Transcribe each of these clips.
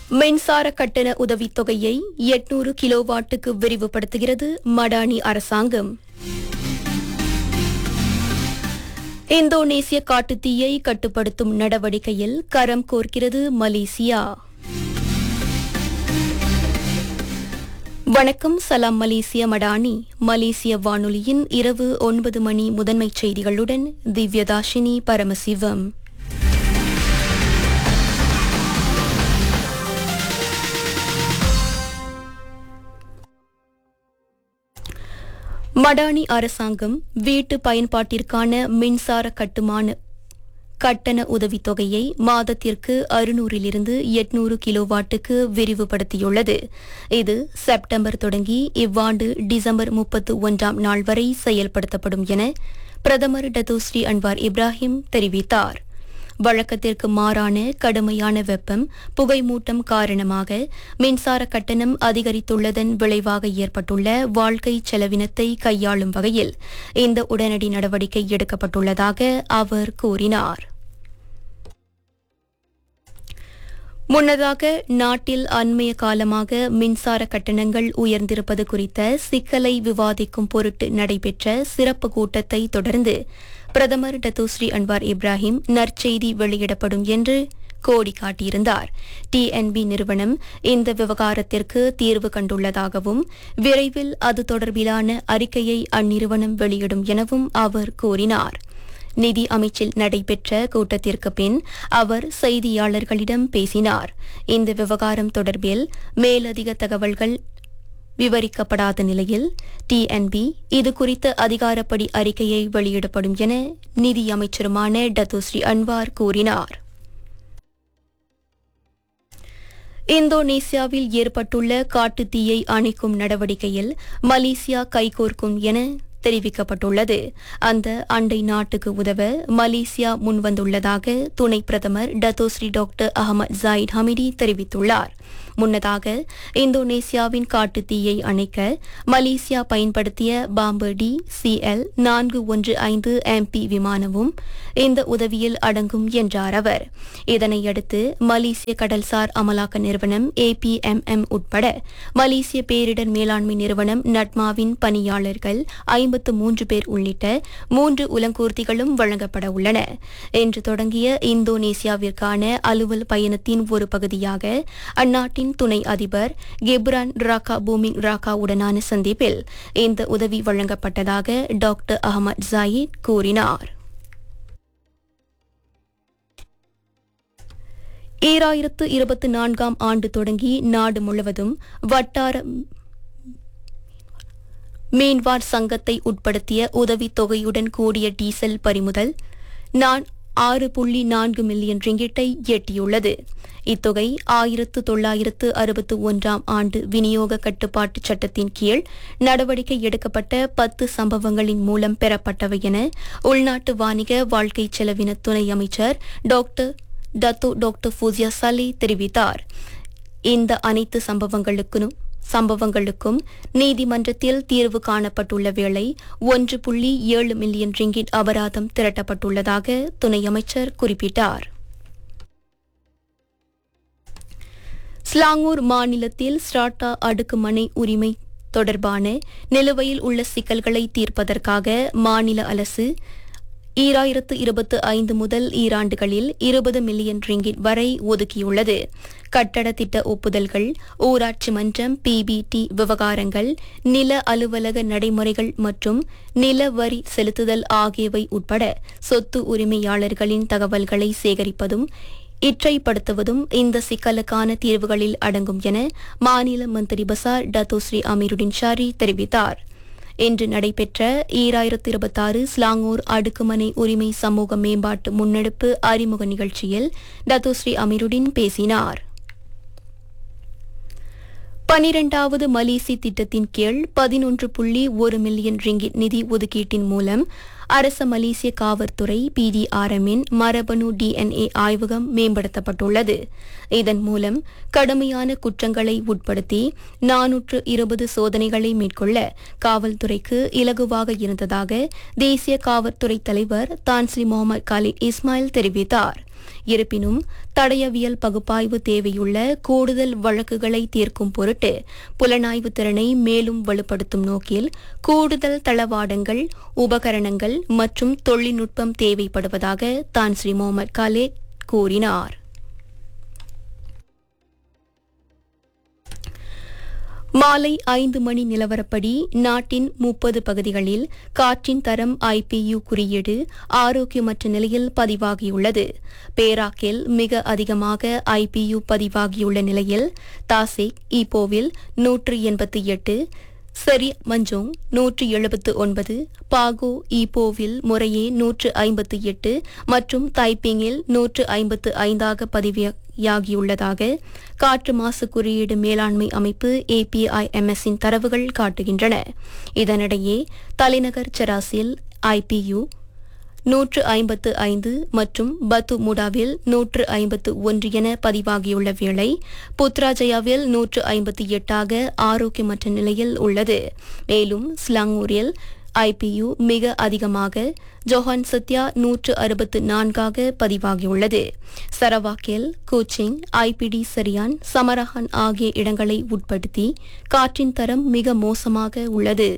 மின்சார கட்டண உதவித்தொகையை எட்நூறு கிலோவாட்டுக்கு விரிவுபடுத்துகிறது மடானி அரசாங்கம் இந்தோனேசிய காட்டுத்தீயை கட்டுப்படுத்தும் நடவடிக்கையில் கரம் கோர்க்கிறது மலேசியா வணக்கம் சலாம் மலேசிய மடானி மலேசிய வானொலியின் இரவு ஒன்பது மணி முதன்மைச் செய்திகளுடன் திவ்யதாஷினி பரமசிவம் மடானி அரசாங்கம் வீட்டு பயன்பாட்டிற்கான மின்சார கட்டுமான கட்டண உதவித்தொகையை மாதத்திற்கு அறுநூறிலிருந்து எட்நூறு கிலோவாட்டுக்கு விரிவுபடுத்தியுள்ளது இது செப்டம்பர் தொடங்கி இவ்வாண்டு டிசம்பர் முப்பத்து ஒன்றாம் நாள் வரை செயல்படுத்தப்படும் என பிரதமர் டத்தோஸ்ரீ அன்வார் இப்ராஹிம் தெரிவித்தார் வழக்கத்திற்கு மாறான கடுமையான வெப்பம் புகைமூட்டம் காரணமாக மின்சார கட்டணம் அதிகரித்துள்ளதன் விளைவாக ஏற்பட்டுள்ள வாழ்க்கை செலவினத்தை கையாளும் வகையில் இந்த உடனடி நடவடிக்கை எடுக்கப்பட்டுள்ளதாக அவர் கூறினார் முன்னதாக நாட்டில் அண்மைய காலமாக மின்சார கட்டணங்கள் உயர்ந்திருப்பது குறித்த சிக்கலை விவாதிக்கும் பொருட்டு நடைபெற்ற சிறப்பு கூட்டத்தை தொடர்ந்து பிரதமர் டத்தோஸ்ரீ அன்வார் இப்ராஹிம் நற்செய்தி வெளியிடப்படும் என்று கோடி காட்டியிருந்தார் டிஎன்பி நிறுவனம் இந்த விவகாரத்திற்கு தீர்வு கண்டுள்ளதாகவும் விரைவில் அது தொடர்பிலான அறிக்கையை அந்நிறுவனம் வெளியிடும் எனவும் அவர் கூறினார் நிதி அமைச்சில் நடைபெற்ற கூட்டத்திற்கு பின் அவர் செய்தியாளர்களிடம் பேசினார் இந்த விவகாரம் தொடர்பில் மேலதிக தகவல்கள் விவரிக்கப்படாத நிலையில் டிஎன்பி இது குறித்த அதிகாரப்படி அறிக்கையை வெளியிடப்படும் என நிதி அமைச்சருமான டத்துஸ்ரீ அன்வார் கூறினார் இந்தோனேசியாவில் ஏற்பட்டுள்ள காட்டுத்தீயை அணைக்கும் நடவடிக்கையில் மலேசியா கைகோர்க்கும் என தெரிவிக்கப்பட்டுள்ளது அந்த அண்டை நாட்டுக்கு உதவ மலேசியா முன்வந்துள்ளதாக துணை பிரதமர் Dato Sri doctor Ahmad Zahid Hamidi தெரிவித்துள்ளார் முன்னதாக இந்தோனேசியாவின் காட்டுத்தீயை அணைக்க மலேசியா பயன்படுத்திய பாம்பர் டி சிஎல் நான்கு ஒன்று ஐந்து எம்பி விமானமும் இந்த உதவியில் அடங்கும் என்றார் அவர் இதனையடுத்து மலேசிய கடல்சார் அமலாக்க நிறுவனம் ஏபிஎம்எம் உட்பட மலேசிய பேரிடர் மேலாண்மை நிறுவனம் நட்மாவின் பணியாளர்கள் ஐம்பத்து மூன்று பேர் உள்ளிட்ட மூன்று உலங்கூர்த்திகளும் வழங்கப்பட உள்ளன இன்று தொடங்கிய இந்தோனேசியாவிற்கான அலுவல் பயணத்தின் ஒரு பகுதியாக அந்நாட்டின் துணை அதிபர் கெப்ரான் ராக்கா பூமிங் ராக்காவுடனான சந்திப்பில் இந்த உதவி வழங்கப்பட்டதாக டாக்டர் அகமது ஜாயித் கூறினார் ஈராயிரத்து இருபத்தி நான்காம் ஆண்டு தொடங்கி நாடு முழுவதும் வட்டார மீன்வார் சங்கத்தை உட்படுத்திய உதவித் தொகையுடன் கூடிய டீசல் பறிமுதல் நான் ஆறு புள்ளி நான்கு மில்லியன் ரிங்கிட்டை எட்டியுள்ளது இத்தொகை ஆயிரத்து தொள்ளாயிரத்து அறுபத்து ஒன்றாம் ஆண்டு விநியோக கட்டுப்பாட்டு சட்டத்தின் கீழ் நடவடிக்கை எடுக்கப்பட்ட பத்து சம்பவங்களின் மூலம் பெறப்பட்டவை என உள்நாட்டு வாணிக வாழ்க்கை செலவின துணை அமைச்சர் doctor Dato doctor Fuziah Salleh தெரிவித்தார் இந்த அனைத்து சம்பவங்களுக்கும் சம்பவங்களுக்கும் நீதிமன்றத்தில் தீர்வு காணப்பட்டுள்ள வேளை ஒன்று புள்ளி ஏழு மில்லியன் ரிங்கிட் அபராதம் திரட்டப்பட்டுள்ளதாக துணை அமைச்சர் குறிப்பிட்டார் ஸ்லாங்கூர் மாநிலத்தில் ஸ்டாட்டா அடுக்குமனை உரிமை தொடர்பான நிலுவையில் உள்ள சிக்கல்களை தீர்ப்பதற்காக மாநில அரசு ஈராயிரத்து இருபத்து ஐந்து முதல் ஈராண்டுகளில் இருபது மில்லியன் ரிங்கிட் வரை ஒதுக்கியுள்ளது கட்டட திட்ட ஒப்புதல்கள் ஊராட்சி மன்றம் பிபிடி விவகாரங்கள் நில அலுவலக நடைமுறைகள் மற்றும் நில வரி செலுத்துதல் ஆகியவை உட்பட சொத்து உரிமையாளர்களின் தகவல்களை சேகரிப்பதும் இற்றைப்படுத்துவதும் இந்த சிக்கலுக்கான தீர்வுகளில் அடங்கும் என மாநில மந்திரி பசார் டத்தோஸ்ரீ அமீருடின் ஷாரி தெரிவித்தார் இன்று நடைபெற்ற ஈராயிரத்து இருபத்தாறு ஸ்லாங்கூர் அடுக்குமனை உரிமை சமூக மேம்பாட்டு முன்னெடுப்பு அறிமுக நிகழ்ச்சியில் டத்தோஸ்ரீ அமீருடின் பேசினார் பனிரெண்டாவது மலேசி திட்டத்தின் கீழ் பதினொன்று புள்ளி ஒரு மில்லியன் ரிங்கிட் நிதி ஒதுக்கீட்டின் மூலம் அரச மலேசிய காவல்துறை பிடிஆர்எம்மின் மரபணு டிஎன்ஏ ஆய்வகம் மேம்படுத்தப்பட்டுள்ளது இதன் மூலம் கடுமையான குற்றங்களை உட்படுத்தி நானூற்று இருபது சோதனைகளை மேற்கொள்ள காவல்துறைக்கு இலகுவாக இருந்ததாக தேசிய காவல்துறை தலைவர் தான்ஸ்லி முகமது காலித் இஸ்மாயில் தெரிவித்தார் இருப்பினும் தடயவியல் பகுப்பாய்வு தேவையுள்ள கூடுதல் வழக்குகளை தீர்க்கும் பொருட்டு புலனாய்வு திறனை மேலும் வலுப்படுத்தும் நோக்கில் கூடுதல் தளவாடங்கள் உபகரணங்கள் மற்றும் தொழில்நுட்பம் தேவைப்படுவதாக தான் ஸ்ரீ முகமது காலேட் கூறினார் மாலை ஐந்து மணி நிலவரப்படி நாட்டின் முப்பது பகுதிகளில் காற்றின் தரம் ஐபியு குறியீடு ஆரோக்கியமற்ற நிலையில் பதிவாகியுள்ளது பேராக்கில் மிக அதிகமாக ஐபியு பதிவாகியுள்ள நிலையில் தாசிக் ஈப்போவில் நூற்று எண்பத்தி எட்டு சரி மஞ்சோங் நூற்று எழுபத்து ஒன்பது பாகோ ஈப்போவில் முறையே நூற்று ஐம்பத்து எட்டு மற்றும் தைப்பிங்கில் நூற்று ஐம்பத்து ஐந்தாக பதிவாகியுள்ளதாக காற்று மாசு குறியீடு மேலாண்மை அமைப்பு ஏபிஐஎம்எஸின் தரவுகள் காட்டுகின்றன இதனிடையே தலைநகர் செராசில் ஐபியு நூற்று ஐம்பத்து ஐந்து மற்றும் பத்து முடாவில் நூற்று ஐம்பத்து ஒன்று என பதிவாகியுள்ள வேளை புத்ராஜயாவில் நூற்று ஐம்பத்தி எட்டாக ஆரோக்கியமற்ற நிலையில் உள்ளது மேலும் ஸ்லாங்கூரில் ஐபியு மிக அதிகமாக ஜொஹான் சத்யா நூற்று அறுபத்து நான்காக பதிவாகியுள்ளது சரவாக்கில் கோச்சிங் ஐபிடி சரியான் சமரஹான் ஆகிய இடங்களை உட்படுத்தி காற்றின் தரம் மிக மோசமாக உள்ளது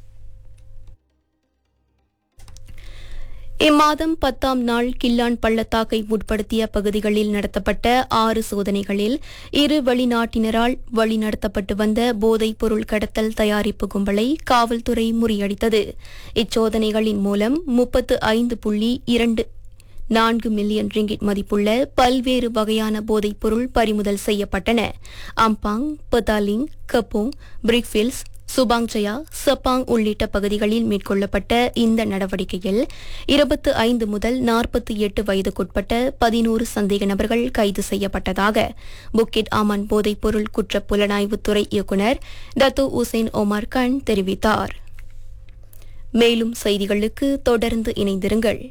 இம்மாதம் பத்தாம் நாள் கில்லான் பள்ளத்தாக்கை உட்படுத்திய பகுதிகளில் நடத்தப்பட்ட ஆறு சோதனைகளில் இரு வெளிநாட்டினரால் வழிநடத்தப்பட்டு வந்த போதைப் பொருள் கடத்தல் தயாரிப்பு கும்பலை காவல்துறை முறியடித்தது இச்சோதனைகளின் மூலம் முப்பத்து ஐந்து புள்ளி இரண்டு நான்கு மில்லியன் ரிங்கிட் மதிப்புள்ள பல்வேறு வகையான போதைப் பொருள் பறிமுதல் செய்யப்பட்டன அம்பாங் பதாலிங் கப்போங் பிரிக்ஃபில்ஸ் சுபாங்ஜயா சப்பாங் உள்ளிட்ட பகுதிகளில் மேற்கொள்ளப்பட்ட இந்த நடவடிக்கையில் இருபத்து ஐந்து முதல் நாற்பத்தி எட்டு வயதுக்குட்பட்ட பதினோரு சந்தேக நபர்கள் கைது செய்யப்பட்டதாக புக்கிட் ஆமான் போதைப்பொருள் குற்ற புலனாய்வுத்துறை இயக்குநர் டத்து உசேன் ஒமார் கான் தெரிவித்தார் மேலும் செய்திகளுக்கு தொடர்ந்து இணைந்திருங்கள்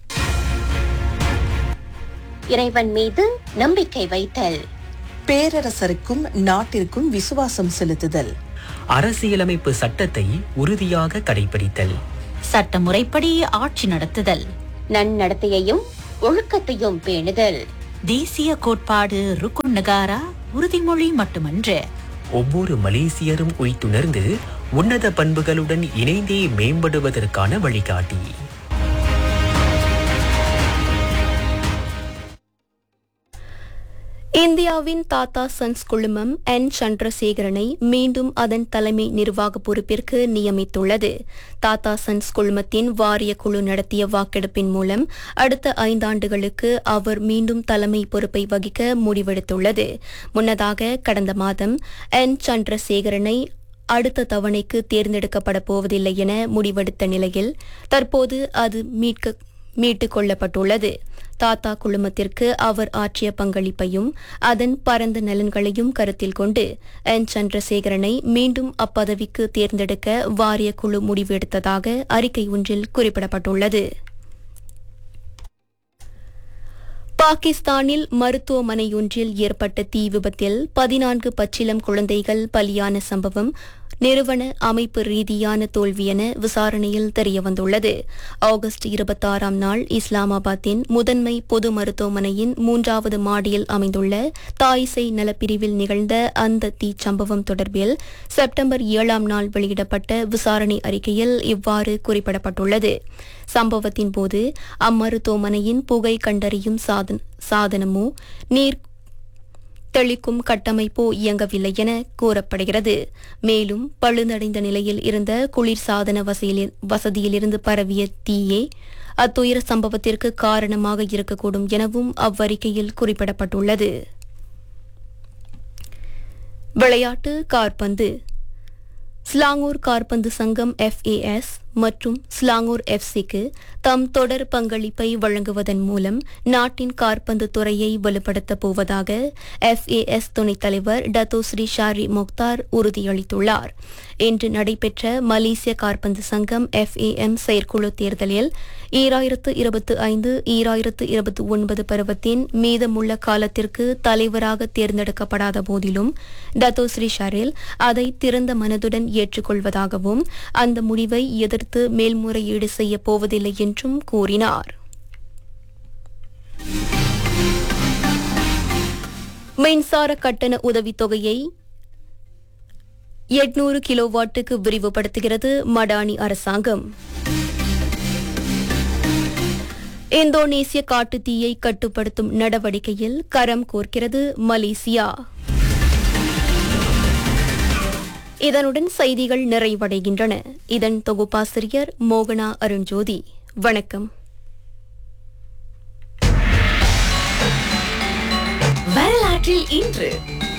இறைவன் மீது நம்பிக்கை வைத்தல் பேரரசருக்கும் நாட்டிற்கும் விசுவாசம் செலுத்துதல் அரசியலமைப்பு சட்டத்தை உறுதியாக கடைபிடித்தல் சட்ட முறைப்படி ஆட்சி நடத்துதல் நன்னடத்தையையும் ஒழுக்கத்தையும் பேணுதல் தேசிய கோட்பாடு ருக்குன் நகாரா உறுதிமொழி மட்டுமன்று ஒவ்வொரு மலேசியரும் உய்த்துணர்ந்து உன்னத பண்புகளுடன் இணைந்தே மேம்படுவதற்கான வழிகாட்டி இந்தியாவின் தாத்தா சன்ஸ் குழுமம் என் சந்திரசேகரனை மீண்டும் அதன் தலைமை நிர்வாக பொறுப்பிற்கு நியமித்துள்ளது தாத்தா சன்ஸ் குழுமத்தின் வாரிய குழு நடத்திய வாக்கெடுப்பின் மூலம் அடுத்த ஐந்தாண்டுகளுக்கு அவர் மீண்டும் தலைமை பொறுப்பை வகிக்க முடிவெடுத்துள்ளது முன்னதாக கடந்த மாதம் என் சந்திரசேகரனை அடுத்த தவணைக்கு தேர்ந்தெடுக்கப்பட போவதில்லை என முடிவெடுத்த நிலையில் தற்போது அது மீட்க மீட்டுக் கொள்ளப்பட்டுள்ளது தாத்தா குழுமத்திற்கு அவர் ஆற்றிய பங்களிப்பையும் அதன் பரந்த நலன்களையும் கருத்தில் கொண்டு என் சந்திரசேகரனை மீண்டும் அப்பதவிக்கு தேர்ந்தெடுக்க வாரிய குழு முடிவெடுத்ததாக அறிக்கை ஒன்றில் குறிப்பிடப்பட்டுள்ளது பாகிஸ்தானில் மருத்துவமனையொன்றில் ஏற்பட்ட தீ விபத்தில் பதினான்கு பச்சிலம் குழந்தைகள் பலியான சம்பவம் நிறுவன அமைப்பு ரீதியான தோல்வி என விசாரணையில் தெரியவந்துள்ளது ஆகஸ்ட் இருபத்தாறாம் நாள் இஸ்லாமாபாத்தின் முதன்மை பொது மருத்துவமனையின் மூன்றாவது மாடியில் அமைந்துள்ள தாய்சை நலப்பிரிவில் நிகழ்ந்த அந்த தீ சம்பவம் தொடர்பில் செப்டம்பர் ஏழாம் நாள் வெளியிடப்பட்ட விசாரணை அறிக்கையில் இவ்வாறு குறிப்பிடப்பட்டுள்ளது சம்பவத்தின் போது அம்மருத்துவமனையின் புகை கண்டறியும் சாதன சாதனமோ நீர் தெளிக்கும் கட்டமைப்போ இயங்கவில்லை என கூறப்படுகிறது மேலும் பழுதடைந்த நிலையில் இருந்த குளிர்சாதன வசதியில் வசதியிலிருந்து பரவிய தீயே அத்துயர சம்பவத்திற்கு காரணமாக இருக்கக்கூடும் எனவும் அவ்வறிக்கையில் குறிப்பிடப்பட்டுள்ளது விளையாட்டு கார்பந்து ஸ்லாங்கூர் கார்பந்து சங்கம் எஃப்ஏஎஸ் மற்றும் ஸ்லாங்கூர் எஃப்சிக்கு தம் தொடர் பங்களிப்பை வழங்குவதன் மூலம் நாட்டின் கார்பந்து துறையை வலுப்படுத்தப் போவதாக எஃப்ஏஎஸ் துணைத் தலைவர் டத்தோ ஸ்ரீ ஷாரி முக்தார் உறுதியளித்துள்ளார் இன்று நடைபெற்ற மலேசிய கார்பந்து சங்கம் எஃப்ஏஎம் செயற்குழு தேர்தலில் ஈராயிரத்து இருபத்தி ஐந்து ஈராயிரத்து இருபத்தி ஒன்பது பருவத்தின் மீதமுள்ள காலத்திற்கு தலைவராக தேர்ந்தெடுக்கப்படாத போதிலும் டத்தோ ஸ்ரீ ஷாரில் அதை திறந்த மனதுடன் ஏற்றுக்கொள்வதாகவும் அந்த முடிவை எதிர்த்து மேல்முறையீடு செய்யப் போவதில்லை என்றும் கூறினார் மின்சார கட்டண உதவித்தொகையை எட்நூறு கிலோவாட்டுக்கு விரிவுபடுத்துகிறது மடானி அரசாங்கம் இந்தோனேசிய காட்டுத்தீயை கட்டுப்படுத்தும் நடவடிக்கையில் கரம் கோர்க்கிறது மலேசியா இதனுடன் செய்திகள் நிறைவடைகின்றன இதன் தொகுப்பாசிரியர் மோகனா அருண்ஜோதி வணக்கம் வரலாற்றில் இன்று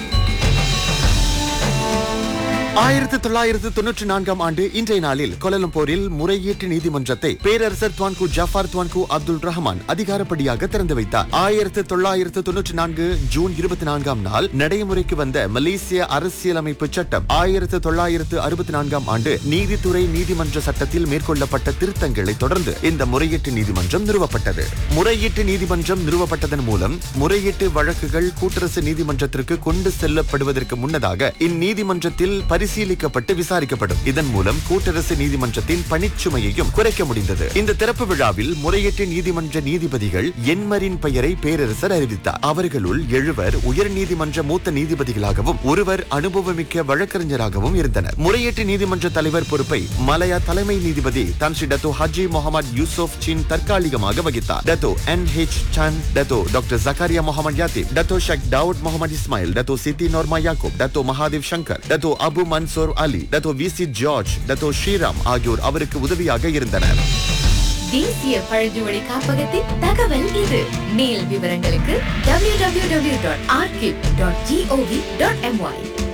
ஆயிரத்து தொள்ளாயிரத்து தொன்னூற்றி நான்காம் ஆண்டு இன்றைய நாளில் கொலலம்பூரில் முறையீட்டு நீதிமன்றத்தை பேரரசர் Tuanku Jaafar Tuanku Abdul Rahman அதிகாரப்படியாக திறந்து வைத்தார் ஆயிரத்து தொள்ளாயிரத்து தொன்னூற்றி நான்கு ஜூன் இருபத்தி நான்காம் நாள் நடைமுறைக்கு வந்த மலேசிய அரசியலமைப்பு சட்டம் ஆயிரத்து தொள்ளாயிரத்து அறுபத்தி நான்காம் ஆண்டு நீதித்துறை நீதிமன்ற சட்டத்தில் மேற்கொள்ளப்பட்ட திருத்தங்களை தொடர்ந்து இந்த முறையீட்டு நீதிமன்றம் நிறுவப்பட்டது முறையீட்டு நீதிமன்றம் நிறுவப்பட்டதன் மூலம் முறையீட்டு வழக்குகள் கூட்டரசு நீதிமன்றத்திற்கு கொண்டு செல்லப்படுவதற்கு முன்னதாக இந்நீதிமன்றத்தில் பரிசீலிக்கப்பட்டு விசாரிக்கப்படும் இதன் மூலம் கூட்டரசு நீதிமன்றத்தின் பணிச்சுமையையும் குறைக்க முடிந்தது இந்த திறப்பு விழாவில் முறையீட்டு நீதிமன்ற நீதிபதிகள் என்மரின் பெயரை பேரரசர் அறிவித்தார் அவர்களுள் எழுவர் உயர் நீதிமன்ற மூத்த நீதிபதிகளாகவும் ஒருவர் அனுபவமிக்க வழக்கறிஞராகவும் இருந்தனர் முறையீட்டு நீதிமன்ற தலைவர் பொறுப்பை மலையா தலைமை நீதிபதி Tan Sri Dato Haji Mohamed Yusoff சின் தற்காலிகமாக வகித்தார் Dato N H Chan Dato doctor Zakaria Mohamed Yatim Dato Sheikh Daud Mohamed Ismail Dato Siti Norma Yaakob Dato Mahadev Shankar Dato Abu Mansor Ali Dato VC George Dato Sriram ஆகியோர் அவருக்கு உதவியாக இருந்தனர் தேசிய பழங்குடி காப்பகத்தின் தகவல் இது மேல் விவரங்களுக்கு www.archive.gov.my